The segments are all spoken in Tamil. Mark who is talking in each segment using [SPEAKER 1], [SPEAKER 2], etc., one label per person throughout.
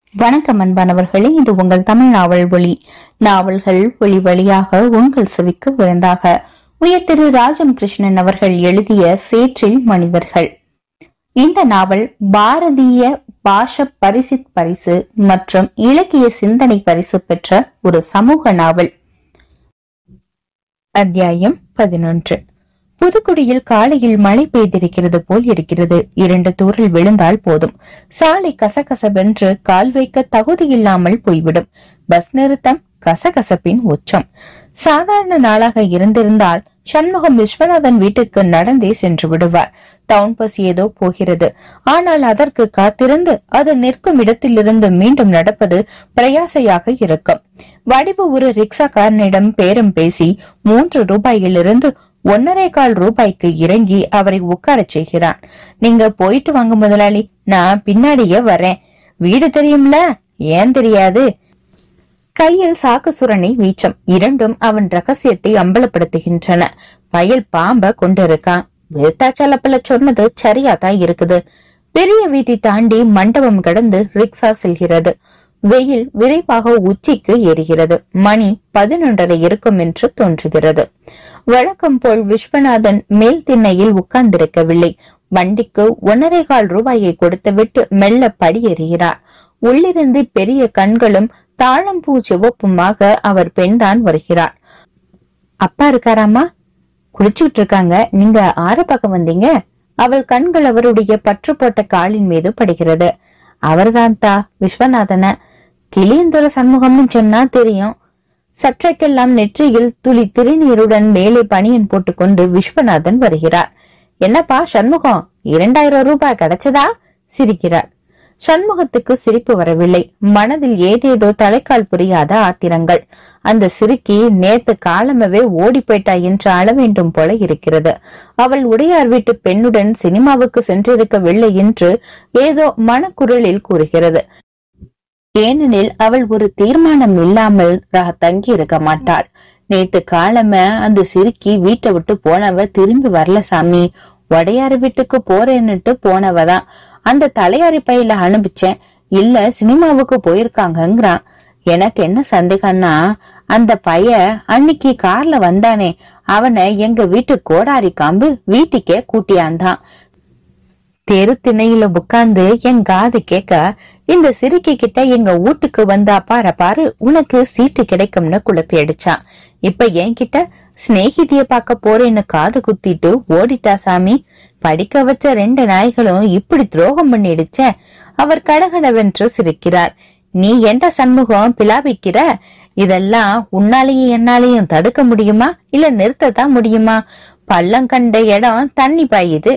[SPEAKER 1] வணக்கம் அன்பானவர்களே இது உங்கள் தமிழ் நாவல் ஒளி நாவல்கள் ஒளி வழியாக உங்கள் செவிக்கு விருந்தாக உயர் திரு ராஜம் கிருஷ்ணன் அவர்கள் எழுதிய சேற்றில் மனிதர்கள் இந்த நாவல் பாரதிய பாஷ பரிசித் பரிசு மற்றும் இலக்கிய சிந்தனை பரிசு பெற்ற ஒரு சமூக நாவல் அத்தியாயம் பதினொன்று புதுக்குடியில் காலையில் மழை பெய்திருக்கிறது போல் இருக்கிறது இரண்டு தூரில் விழுந்தால் போதும் சாலை கசகசவென்று கால் வைக்க தகுதியில்லாமல் போய்விடும் பஸ் நிறுத்தம் கசகசப்பின் உச்சம் சாதாரண நாளாக இருந்திருந்தால் சண்முகம் விஸ்வநாதன் வீட்டுக்கு நடந்தே சென்று விடுவார் டவுன் பஸ் ஏதோ போகிறது ஆனால் அதற்கு காத்திருந்து அது நிற்கும் இடத்திலிருந்து மீண்டும் நடப்பது பிரயாசையாக இருக்கும் வடிவு ஒரு ரிக்ஷாக்காரனிடம் பேரம் பேசி மூன்று ரூபாயிலிருந்து ஒன்னரை கால் ரூபாய்க்கு இறங்கி அவரை உட்காரச் செய்கிறான் நீங்க போயிட்டு வாங்க முதலாளி நான் பின்னாடியே வரேன் வீடு தெரியும்ல ஏன் தெரியாது கையில் சாக்கு சுரணை வீச்சம் இரண்டும் அவன் ரகசியத்தை அம்பலப்படுத்துகின்றன பயல் பாம்ப கொண்டிருக்கான் விருத்தாச்சலப்பல சொன்னது சரியாதான் இருக்குது பெரிய வீதி தாண்டி மண்டபம் கடந்து ரிக்ஷா செல்கிறது வெயில் விரைவாக உச்சிக்கு ஏறுகிறது மணி பதினொன்றரை இருக்கும் என்று தோன்றுகிறது வழக்கம் போல் விஸ்வநாதன் மேல் திண்ணையில் உட்கார்ந்திருக்கவில்லை வண்டிக்கு ஒன்னரை கால் ரூபாயை கொடுத்துவிட்டு மெல்ல படியேறுகிறார் உள்ளிருந்து பெரிய கண்களும் தாழம்பூ சிவப்புமாக அவர் பெண்தான் வருகிறார் அப்பா இருக்காராமா குளிச்சுட்டு இருக்காங்க நீங்க ஆற பக்கம் வந்தீங்க அவள் கண்கள் அவருடைய பற்று போட்ட காலின் மீது படுகிறது அவர்தான் தா விஸ்வநாதன கிளியந்தொரு சண்முகம்னு சொன்னா தெரியும் சற்றைக்கெல்லாம் நெற்றியில் துளி திருநீருடன் மேலே பனியன் போட்டுக்கொண்டு விஸ்வநாதன் வருகிறார் என்னப்பா சண்முகம் இரண்டாயிரம் ரூபாய் கிடைச்சதா சிரிக்கிறார் சண்முகத்துக்கு சிரிப்பு வரவில்லை மனதில் ஏதேதோ தலைக்கால் புரியாத ஆத்திரங்கள் அந்த சிறுக்கி நேத்து காலமவே ஓடி போயிட்டா என்று அள வேண்டும் போல இருக்கிறது அவள் உடையார் வீட்டு பெண்ணுடன் சினிமாவுக்கு சென்றிருக்கவில்லை என்று ஏதோ மனக்குரலில் கூறுகிறது ஏனெனில் அவள் ஒரு தீர்மானம் இல்லாமல் ர- தங்கி இருக்க மாட்டாள் நேத்து காலம அந்த சிறுக்கி வீட்டை விட்டு போனவ திரும்பி வரல சாமி உடையார் வீட்டுக்கு போறேன்னுட்டு போனவதான் அந்த தலையாரி பையில அனுப்பிச்சேன் இல்ல சினிமாவுக்கு போயிருக்காங்கங்கிறான் எனக்கு என்ன சந்தேகம்னா அந்த பைய அன்னைக்கு கார்ல வந்தானே அவனை எங்க வீட்டு கோடாரி காம்பு வீட்டுக்கே கூட்டியாந்தான் தெரு திணையில உட்கார்ந்து என் காது கேட்க இந்த சிறுக்கி கிட்ட எங்க வீட்டுக்கு வந்தா பாரு பாரு உனக்கு சீட்டு கிடைக்கும்னு குழப்பி அடிச்சான் இப்ப என்கிட்ட சிநேகிதிய பார்க்க போறேன்னு காது குத்திட்டு ஓடிட்டா சாமி படிக்க வச்ச ரெண்டு நாய்களும் இப்படி துரோகம் பண்ணிடுச்ச அவர் கடகடவென்று சிரிக்கிறார் நீ என்ற சண்முகம் பிலாபிக்கிற இதெல்லாம் உன்னாலேயும் என்னாலேயும் தடுக்க முடியுமா இல்ல நிறுத்தத்தான் முடியுமா பள்ளம் கண்ட இடம் தண்ணி பாயுது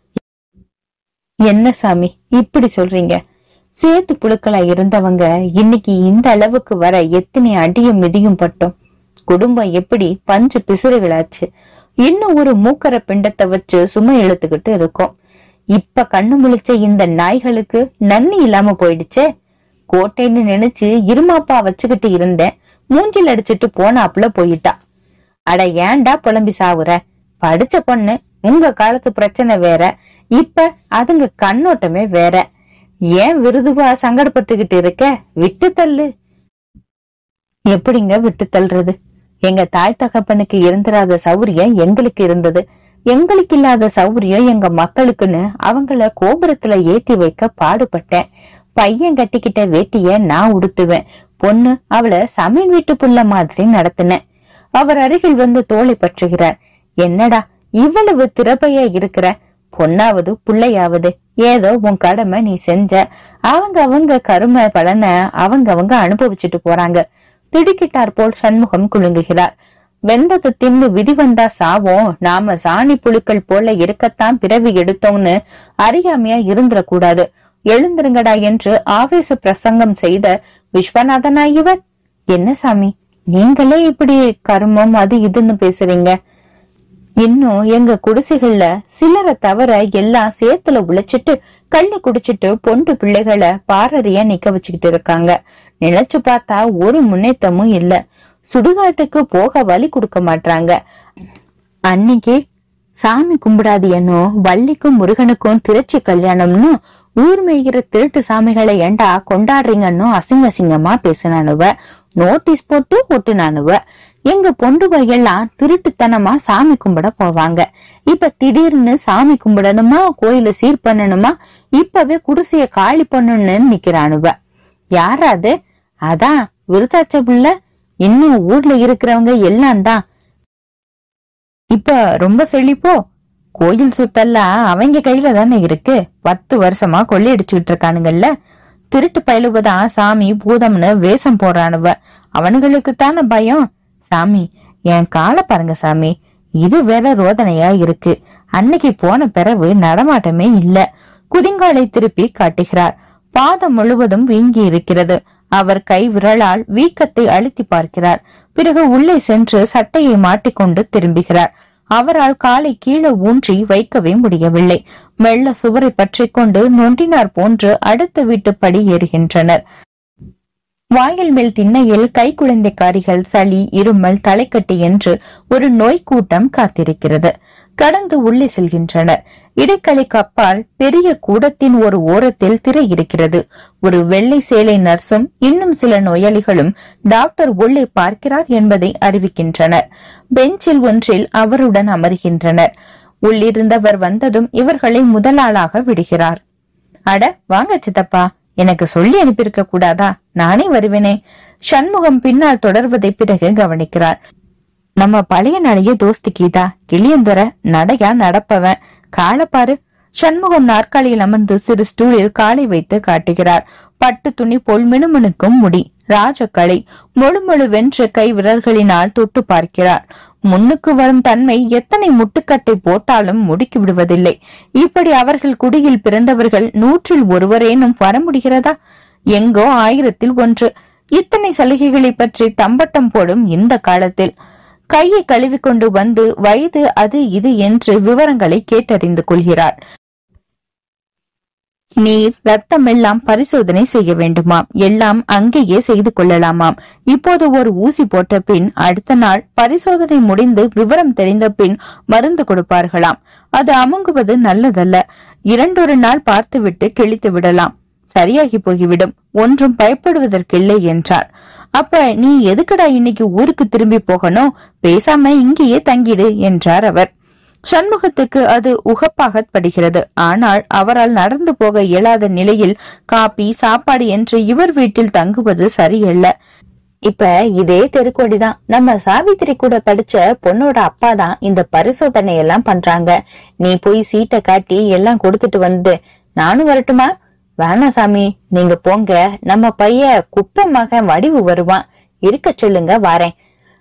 [SPEAKER 1] என்ன சாமி இப்படி சொல்றீங்க சேத்து புழுக்களா இருந்தவங்க இன்னைக்கு இந்த அளவுக்கு வர எத்தனை அடியும் மிதியும் பட்டோம் குடும்பம் எப்படி பஞ்சு பிசுறுகளாச்சு இன்னும் ஒரு மூக்கர பிண்டத்தை வச்சு சுமை இழுத்துக்கிட்டு இருக்கோம் இப்ப கண்ணு முழிச்ச இந்த நாய்களுக்கு நன்னி இல்லாம போயிடுச்சே கோட்டைன்னு நினைச்சு இருமாப்பா வச்சுக்கிட்டு இருந்தேன் மூஞ்சில் அடிச்சிட்டு போனாப்புல போயிட்டா அட ஏன்டா புலம்பி சாவுற படிச்ச பொண்ணு உங்க காலத்து பிரச்சனை வேற இப்ப அதுங்க கண்ணோட்டமே வேற ஏன் விருதுவா சங்கடப்பட்டுகிட்டு இருக்க விட்டு தள்ளு எப்படிங்க விட்டு தள்ளுறது எங்க தாய் தகப்பனுக்கு இருந்திராத சௌரியம் எங்களுக்கு இருந்தது எங்களுக்கு இல்லாத சௌரியம் எங்க மக்களுக்குன்னு அவங்கள கோபுரத்துல ஏத்தி வைக்க பாடுபட்டேன் பையன் கட்டிக்கிட்ட வேட்டிய நான் உடுத்துவேன் பொண்ணு அவளை சமீன் வீட்டு புள்ள மாதிரி நடத்தினேன் அவர் அருகில் வந்து தோளை பற்றுகிறார் என்னடா இவ்வளவு திறப்பையா இருக்கிற பொண்ணாவது புள்ளையாவது ஏதோ உன் கடமை நீ செஞ்ச அவங்க அவங்க கருமை பலனை அவங்க அவங்க அனுபவிச்சுட்டு போறாங்க திடுக்கிட்டார் போல் சண்முகம் குலுங்குகிறார் வெந்தது தின்னு விதி வந்தா சாவோம் நாம சாணி புழுக்கள் போல இருக்கத்தான் பிறவி எடுத்தோம்னு அறியாமையா இருந்துடக்கூடாது எழுந்திருங்கடா என்று ஆவேச பிரசங்கம் செய்த விஸ்வநாதனா இவர் என்ன சாமி நீங்களே இப்படி கருமம் அது இதுன்னு பேசுறீங்க இன்னும் எங்க குடிசைகள்ல சிலரை தவிர எல்லாம் சேத்துல உழைச்சிட்டு கள்ளு குடிச்சிட்டு பொண்டு பிள்ளைகளை பாரறியா நிக்க வச்சுக்கிட்டு இருக்காங்க நினைச்சு பார்த்தா ஒரு முன்னேற்றமும் இல்ல சுடுகாட்டுக்கு போக வழி கொடுக்க மாட்டாங்க அன்னைக்கு சாமி கும்பிடாது என்னோ வள்ளிக்கும் முருகனுக்கும் திருச்சி கல்யாணம்னு ஊர் மேய்கிற திருட்டு சாமிகளை ஏண்டா கொண்டாடுறீங்கன்னு அசிங்க அசிங்கமா பேசினானுவ நோட்டீஸ் போட்டு ஒட்டுனானுவ எங்க பொண்டுவ எல்லாம் திருட்டுத்தனமா சாமி கும்பிட போவாங்க இப்ப திடீர்னு சாமி கும்பிடணுமா கோயில சீர் பண்ணணுமா இப்பவே குடிசைய காலி பண்ணணும்னு நிக்கிறானுவ யாரா அது அதான் விருத்தாச்ச புள்ள இன்னும் ஊர்ல இருக்கிறவங்க எல்லாம் தான் இப்ப ரொம்ப செழிப்போ கோயில் சுத்தெல்லாம் அவங்க கையில தானே இருக்கு பத்து வருஷமா கொள்ளையடிச்சுட்டு இருக்கானுங்கல்ல திருட்டு பயிலுவதான் சாமி பூதம்னு வேஷம் போடுறானுவ அவனுங்களுக்கு தானே பயம் சாமி என் காலை பாருங்க சாமி இது வேற ரோதனையா இருக்கு அன்னைக்கு போன பிறகு நடமாட்டமே இல்ல குதிங்காலை திருப்பி காட்டுகிறார் பாதம் முழுவதும் வீங்கி இருக்கிறது அவர் கை விரலால் வீக்கத்தை அழுத்தி பார்க்கிறார் பிறகு உள்ளே சென்று சட்டையை மாட்டிக்கொண்டு திரும்புகிறார் அவரால் காலை கீழே ஊன்றி வைக்கவே முடியவில்லை மெல்ல சுவரை பற்றிக் கொண்டு நொண்டினார் போன்று அடுத்த வீட்டு படி ஏறுகின்றனர் வாயில் மேல் திண்ணையில் கை குழந்தைக்காரிகள் சளி இருமல் தலைக்கட்டு என்று ஒரு நோய் கூட்டம் காத்திருக்கிறது கடந்து உள்ளே செல்கின்றனர் இடைக்கலைக்கு அப்பால் பெரிய கூடத்தின் ஒரு ஓரத்தில் திரை இருக்கிறது ஒரு வெள்ளை சேலை நர்ஸும் இன்னும் சில நோயாளிகளும் டாக்டர் உள்ளே பார்க்கிறார் என்பதை அறிவிக்கின்றனர் பெஞ்சில் ஒன்றில் அவருடன் அமர்கின்றனர் உள்ளிருந்தவர் வந்ததும் இவர்களை முதலாளாக விடுகிறார் அட வாங்க சித்தப்பா எனக்கு சொல்லி அனுப்பியிருக்க கூடாதா நானே வருவேனே சண்முகம் பின்னால் தொடர்வதை பிறகு கவனிக்கிறார் நம்ம பழைய நடைய தோஸ்தி கீதா கிளியந்துர நடையா நடப்பவன் காலை பாரு சண்முகம் நாற்காலியில் அமர்ந்து சிறு ஸ்டூலில் காலை வைத்து காட்டுகிறார் பட்டு துணி போல் மினுமினுக்கும் முடி ராஜக்கலை முழு முழு வென்ற கை விரல்களினால் தொட்டு பார்க்கிறார் முன்னுக்கு வரும் தன்மை எத்தனை முட்டுக்கட்டை போட்டாலும் முடுக்கி விடுவதில்லை இப்படி அவர்கள் குடியில் பிறந்தவர்கள் நூற்றில் ஒருவரேனும் வர முடிகிறதா எங்கோ ஆயிரத்தில் ஒன்று இத்தனை சலுகைகளை பற்றி தம்பட்டம் போடும் இந்த காலத்தில் கையை கழுவிக்கொண்டு வந்து வயது அது இது என்று விவரங்களை கேட்டறிந்து கொள்கிறார் நீர் ரத்தம் எல்லாம் பரிசோதனை செய்ய வேண்டுமாம் எல்லாம் அங்கேயே செய்து கொள்ளலாமாம் இப்போது ஒரு ஊசி போட்ட பின் அடுத்த நாள் பரிசோதனை முடிந்து விவரம் தெரிந்த பின் மருந்து கொடுப்பார்களாம் அது அமுங்குவது நல்லதல்ல இரண்டொரு நாள் பார்த்துவிட்டு கிழித்து விடலாம் சரியாகி போய்விடும் ஒன்றும் பயப்படுவதற்கில்லை என்றார் அப்ப நீ எதுக்குடா இன்னைக்கு ஊருக்கு திரும்பி போகணும் பேசாம இங்கேயே தங்கிடு என்றார் அவர் சண்முகத்துக்கு அது உகப்பாக படுகிறது ஆனால் அவரால் நடந்து போக இயலாத நிலையில் காபி சாப்பாடு என்று இவர் வீட்டில் தங்குவது சரியல்ல இப்ப இதே தெருக்கோடிதான் நம்ம சாவித்திரி கூட படிச்ச பொண்ணோட அப்பா தான் இந்த பரிசோதனை எல்லாம் பண்றாங்க நீ போய் சீட்டை காட்டி எல்லாம் கொடுத்துட்டு வந்து நானும் வரட்டுமா வேணாம் சாமி நீங்க போங்க நம்ம பைய குப்பை மகன் வடிவு வருவான் இருக்க சொல்லுங்க வாரேன்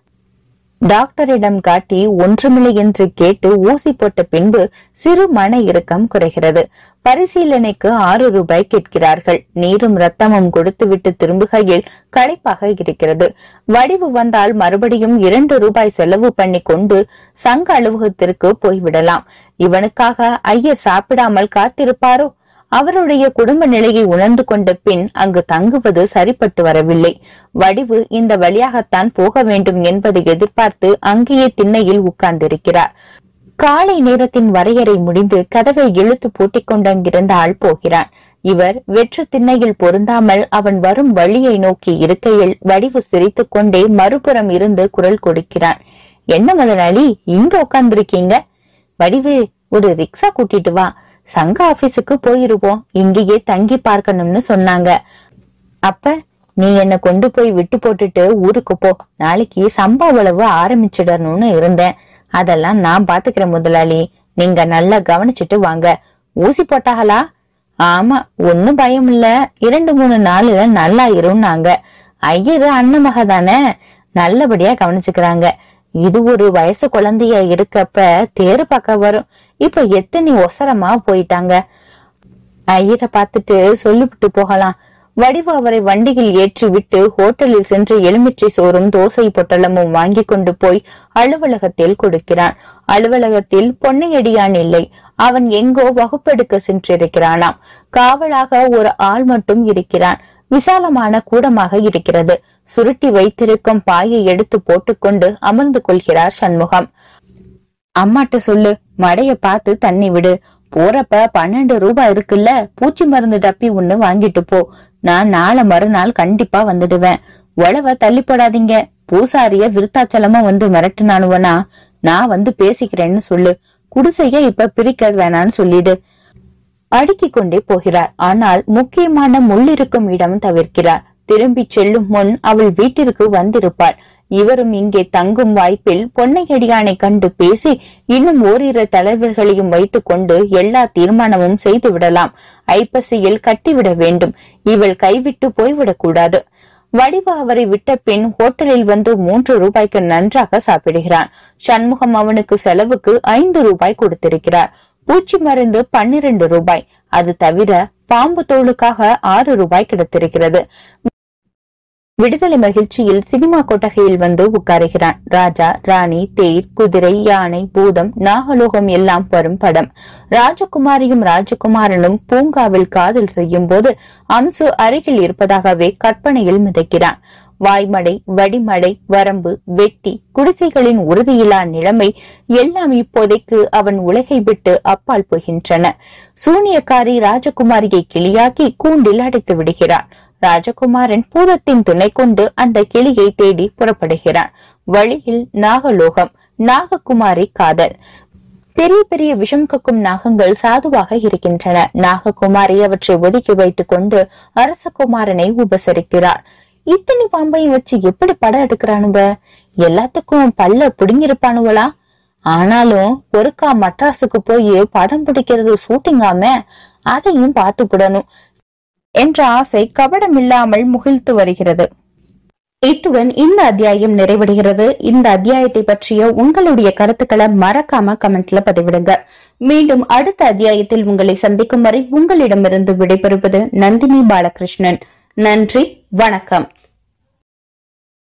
[SPEAKER 1] டாக்டரிடம் காட்டி ஒன்றுமில்லை என்று கேட்டு ஊசி போட்ட பின்பு சிறு மன இறுக்கம் குறைகிறது பரிசீலனைக்கு ஆறு ரூபாய் கேட்கிறார்கள் நீரும் ரத்தமும் கொடுத்துவிட்டு திரும்புகையில் களைப்பாக இருக்கிறது வடிவு வந்தால் மறுபடியும் இரண்டு ரூபாய் செலவு பண்ணி கொண்டு சங்க அலுவலகத்திற்கு போய்விடலாம் இவனுக்காக ஐயர் சாப்பிடாமல் காத்திருப்பாரோ அவருடைய குடும்ப நிலையை உணர்ந்து கொண்ட பின் அங்கு தங்குவது சரிப்பட்டு வரவில்லை வடிவு இந்த வழியாகத்தான் போக வேண்டும் என்பதை எதிர்பார்த்து அங்கேயே திண்ணையில் உட்கார்ந்திருக்கிறார் காலை நேரத்தின் வரையறை முடிந்து கதவை இழுத்து பூட்டிக் கொண்டு அங்கிருந்த ஆள் போகிறான் இவர் வெற்று திண்ணையில் பொருந்தாமல் அவன் வரும் வழியை நோக்கி இருக்கையில் வடிவு சிரித்துக் கொண்டே மறுபுறம் இருந்து குரல் கொடுக்கிறான் என்ன முதலாளி இங்க உட்கார்ந்திருக்கீங்க வடிவு ஒரு ரிக்ஷா கூட்டிட்டு வா சங்க ஆபீஸுக்கு போயிருவோம் இங்கேயே தங்கி பார்க்கணும்னு சொன்னாங்க அப்ப நீ என்ன கொண்டு போய் விட்டு போட்டுட்டு ஊருக்கு போ நாளைக்கு சம்பா உழவு ஆரம்பிச்சிடணும்னு இருந்தேன் அதெல்லாம் நான் பாத்துக்கிறேன் முதலாளி நீங்க நல்லா கவனிச்சுட்டு வாங்க ஊசி போட்டாங்களா ஆமா ஒண்ணும் பயம் இல்ல இரண்டு மூணு நாள்ல நல்லா இருன்னாங்க ஐயரு அண்ணமக தானே நல்லபடியா கவனிச்சுக்கிறாங்க இது ஒரு வயசு குழந்தைய இருக்கப்ப தேரு பக்கம் வரும் இப்ப எத்தனை ஒசரமா போயிட்டாங்க ஐயரை பார்த்துட்டு சொல்லிவிட்டு போகலாம் வடிவு அவரை வண்டியில் ஏற்றி விட்டு ஹோட்டலில் சென்று எலுமிச்சை சோறும் தோசை பொட்டலமும் வாங்கி கொண்டு போய் அலுவலகத்தில் கொடுக்கிறான் அலுவலகத்தில் பொன்னையடியான் இல்லை அவன் எங்கோ வகுப்பெடுக்க சென்றிருக்கிறானாம் காவலாக ஒரு ஆள் மட்டும் இருக்கிறான் விசாலமான கூடமாக இருக்கிறது சுருட்டி வைத்திருக்கும் பாயை எடுத்து போட்டுக்கொண்டு அமர்ந்து கொள்கிறார் சண்முகம் அம்மாட்ட சொல்லு மடைய பார்த்து தண்ணி விடு போறப்ப பன்னெண்டு ரூபாய் இருக்குல்ல பூச்சி மருந்து டப்பி ஒண்ணு வாங்கிட்டு போ நான் நாளை மறுநாள் கண்டிப்பா வந்துடுவேன் உழவ தள்ளி போடாதீங்க பூசாரிய விருத்தாச்சலமா வந்து மிரட்டுனானுவனா நான் வந்து பேசிக்கிறேன்னு சொல்லு குடிசைய இப்ப பிரிக்க வேணான்னு சொல்லிடு அடுக்கிக் கொண்டே போகிறார் ஆனால் முக்கியமான முள்ளிருக்கும் இடம் தவிர்க்கிறார் திரும்பிச் செல்லும் முன் அவள் வீட்டிற்கு வந்திருப்பாள் இவரும் இங்கே தங்கும் வாய்ப்பில் பொன்னையடியானை கண்டு பேசி இன்னும் ஓரிரு தலைவர்களையும் வைத்துக் கொண்டு எல்லா தீர்மானமும் செய்து விடலாம் ஐப்பசியில் கட்டிவிட வேண்டும் இவள் கைவிட்டு போய்விடக் கூடாது வடிவ அவரை விட்ட பின் ஹோட்டலில் வந்து மூன்று ரூபாய்க்கு நன்றாக சாப்பிடுகிறான் சண்முகம் அவனுக்கு செலவுக்கு ஐந்து ரூபாய் கொடுத்திருக்கிறார் பூச்சி மருந்து பன்னிரண்டு ரூபாய் அது தவிர பாம்பு தோலுக்காக ஆறு ரூபாய் கிடைத்திருக்கிறது விடுதலை மகிழ்ச்சியில் சினிமா கொட்டகையில் வந்து உட்காருகிறான் ராஜா ராணி தேர் குதிரை யானை பூதம் நாகலோகம் எல்லாம் வரும் படம் ராஜகுமாரியும் ராஜகுமாரனும் பூங்காவில் காதல் செய்யும் போது அம்சு அருகில் இருப்பதாகவே கற்பனையில் மிதக்கிறான் வாய்மடை வடிமடை வரம்பு வெட்டி குடிசைகளின் உறுதியில்லா நிலைமை எல்லாம் இப்போதைக்கு அவன் உலகை விட்டு அப்பால் போகின்றன சூனியக்காரி ராஜகுமாரியை கிளியாக்கி கூண்டில் அடைத்து விடுகிறான் ராஜகுமாரன் பூதத்தின் துணை கொண்டு அந்த கிளியை தேடி புறப்படுகிறான் வழியில் நாகலோகம் நாககுமாரி காதல் பெரிய பெரிய விஷம் கக்கும் நாகங்கள் சாதுவாக இருக்கின்றன நாககுமாரி அவற்றை ஒதுக்கி வைத்துக் கொண்டு அரசகுமாரனை உபசரிக்கிறார் இத்தனை பாம்பையும் வச்சு எப்படி படம் எடுக்கிறானுங்க எல்லாத்துக்கும் பல்ல புடுங்கிருப்பானுவலா ஆனாலும் ஒருக்கா மட்ராஸுக்கு போய் படம் பிடிக்கிறது ஷூட்டிங்காம அதையும் பார்த்துக்கிடணும் என்ற ஆசை கபடமில்லாமல் முகிழ்த்து வருகிறது இத்துடன் இந்த அத்தியாயம் நிறைவடைகிறது இந்த அத்தியாயத்தை பற்றிய உங்களுடைய கருத்துக்களை மறக்காம கமெண்ட்ல பதிவிடுங்க மீண்டும் அடுத்த அத்தியாயத்தில் உங்களை சந்திக்கும் வரை உங்களிடமிருந்து விடைபெறுவது நந்தினி பாலகிருஷ்ணன் நன்றி வணக்கம்